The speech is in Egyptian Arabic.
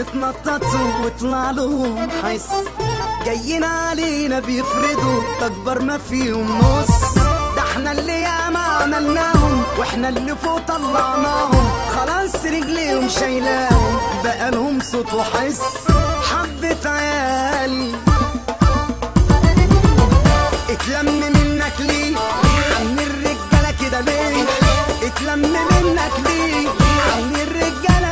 يتنططوا ويطلع لهم حس جايين علينا بيفردوا اكبر ما فيهم نص ده احنا اللي ياما عملناهم واحنا اللي فوق طلعناهم خلاص رجليهم شايلاهم بقى لهم صوت وحس حبة عيال اتلم منك ليه عن الرجالة كده ليه اتلم منك ليه عن الرجالة